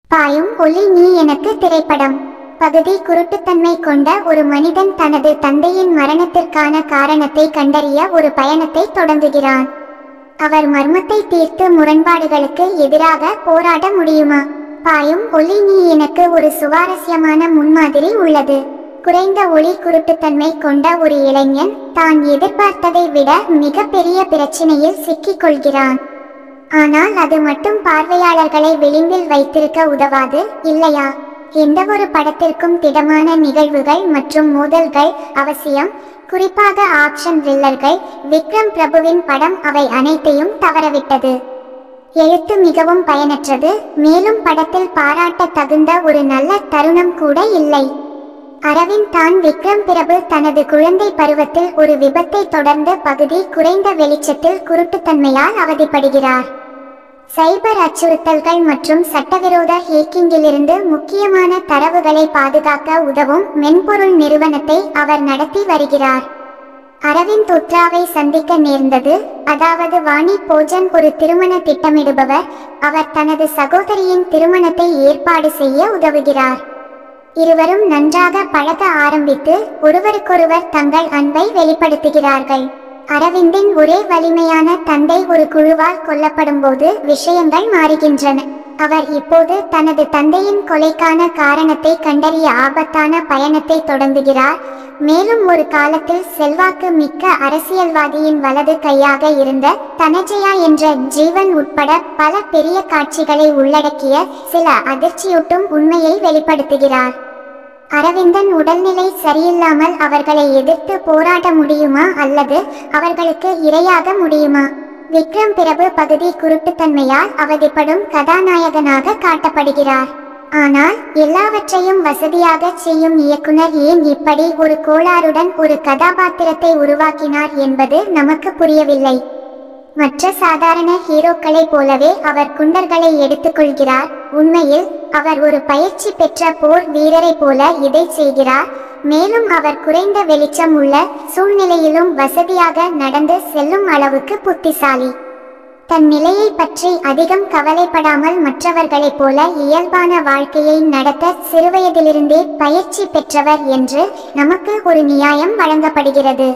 பாயும் ஒளி நீ எனக்கு திரைப்படம் பகுதி குருட்டுத்தன்மை கொண்ட ஒரு மனிதன் தனது தந்தையின் மரணத்திற்கான காரணத்தை கண்டறிய ஒரு பயணத்தை தொடங்குகிறான் அவர் மர்மத்தை தீர்த்து முரண்பாடுகளுக்கு எதிராக போராட முடியுமா பாயும் ஒளி நீ எனக்கு ஒரு சுவாரஸ்யமான முன்மாதிரி உள்ளது குறைந்த ஒளி குருட்டுத்தன்மை கொண்ட ஒரு இளைஞன் தான் எதிர்பார்த்ததை விட மிகப்பெரிய பிரச்சனையில் சிக்கிக் கொள்கிறான் ஆனால் அது மட்டும் பார்வையாளர்களை விளிம்பில் வைத்திருக்க உதவாது இல்லையா எந்தவொரு படத்திற்கும் திடமான நிகழ்வுகள் மற்றும் மோதல்கள் அவசியம் குறிப்பாக ஆக்ஷன் த்ரில்லர்கள் விக்ரம் பிரபுவின் படம் அவை அனைத்தையும் தவறவிட்டது எழுத்து மிகவும் பயனற்றது மேலும் படத்தில் பாராட்ட தகுந்த ஒரு நல்ல தருணம் கூட இல்லை அரவிந்த் தான் விக்ரம் பிரபு தனது குழந்தை பருவத்தில் ஒரு விபத்தை தொடர்ந்த பகுதி குறைந்த வெளிச்சத்தில் குருட்டுத்தன்மையால் அவதிப்படுகிறார் சைபர் அச்சுறுத்தல்கள் மற்றும் சட்டவிரோத ஹேக்கிங்கிலிருந்து முக்கியமான தரவுகளை பாதுகாக்க உதவும் மென்பொருள் நிறுவனத்தை அவர் நடத்தி வருகிறார் அரவிந்த் உத்ராவை சந்திக்க நேர்ந்தது அதாவது வாணி போஜன் ஒரு திருமண திட்டமிடுபவர் அவர் தனது சகோதரியின் திருமணத்தை ஏற்பாடு செய்ய உதவுகிறார் இருவரும் நன்றாக பழக ஆரம்பித்து ஒருவருக்கொருவர் தங்கள் அன்பை வெளிப்படுத்துகிறார்கள் அரவிந்தின் ஒரே வலிமையான தந்தை ஒரு குழுவால் கொல்லப்படும் போது விஷயங்கள் மாறுகின்றன அவர் இப்போது தனது தந்தையின் கொலைக்கான காரணத்தை கண்டறிய ஆபத்தான பயணத்தை தொடங்குகிறார் மேலும் ஒரு காலத்தில் செல்வாக்கு மிக்க அரசியல்வாதியின் வலது கையாக இருந்த தனஜயா என்ற ஜீவன் உட்பட பல பெரிய காட்சிகளை உள்ளடக்கிய சில அதிர்ச்சியூட்டும் உண்மையை வெளிப்படுத்துகிறார் அரவிந்தன் உடல்நிலை சரியில்லாமல் அவர்களை எதிர்த்து போராட முடியுமா அல்லது அவர்களுக்கு இரையாக முடியுமா விக்ரம் பிரபு பகுதி குருட்டுத்தன்மையால் அவதிப்படும் கதாநாயகனாக காட்டப்படுகிறார் ஆனால் எல்லாவற்றையும் வசதியாக செய்யும் இயக்குனர் ஏன் இப்படி ஒரு கோளாறுடன் ஒரு கதாபாத்திரத்தை உருவாக்கினார் என்பது நமக்கு புரியவில்லை மற்ற சாதாரண ஹீரோக்களைப் போலவே அவர் குண்டர்களை எடுத்துக்கொள்கிறார் உண்மையில் அவர் ஒரு பயிற்சி பெற்ற போர் வீரரைப் போல இதை செய்கிறார் மேலும் அவர் குறைந்த வெளிச்சம் உள்ள சூழ்நிலையிலும் வசதியாக நடந்து செல்லும் அளவுக்கு புத்திசாலி தன் நிலையை பற்றி அதிகம் கவலைப்படாமல் மற்றவர்களைப் போல இயல்பான வாழ்க்கையை நடத்த சிறுவயதிலிருந்தே பயிற்சி பெற்றவர் என்று நமக்கு ஒரு நியாயம் வழங்கப்படுகிறது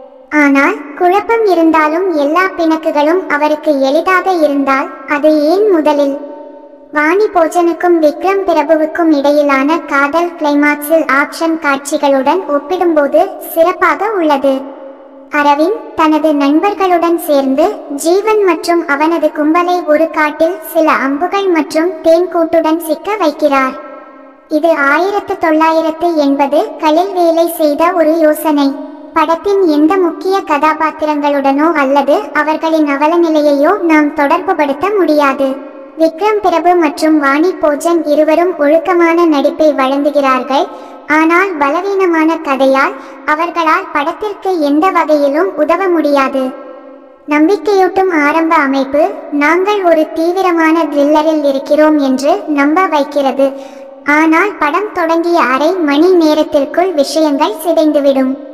ஆனால் குழப்பம் இருந்தாலும் எல்லா பிணக்குகளும் அவருக்கு எளிதாக இருந்தால் அது ஏன் முதலில் வாணி போஜனுக்கும் விக்ரம் பிரபுவுக்கும் இடையிலான காதல் கிளைமாக்ஸில் ஆக்ஷன் காட்சிகளுடன் ஒப்பிடும்போது சிறப்பாக உள்ளது அரவிந்த் தனது நண்பர்களுடன் சேர்ந்து ஜீவன் மற்றும் அவனது கும்பலை ஒரு காட்டில் சில அம்புகள் மற்றும் தேன்கூட்டுடன் சிக்க வைக்கிறார் இது ஆயிரத்து தொள்ளாயிரத்து எண்பது களில் வேலை செய்த ஒரு யோசனை படத்தின் எந்த முக்கிய கதாபாத்திரங்களுடனோ அல்லது அவர்களின் அவலநிலையையோ நாம் தொடர்புபடுத்த முடியாது விக்ரம் பிரபு மற்றும் வாணி போஜன் இருவரும் ஒழுக்கமான நடிப்பை வழங்குகிறார்கள் ஆனால் பலவீனமான கதையால் அவர்களால் படத்திற்கு எந்த வகையிலும் உதவ முடியாது நம்பிக்கையூட்டும் ஆரம்ப அமைப்பு நாங்கள் ஒரு தீவிரமான த்ரில்லரில் இருக்கிறோம் என்று நம்ப வைக்கிறது ஆனால் படம் தொடங்கிய அரை மணி நேரத்திற்குள் விஷயங்கள் சிதைந்துவிடும்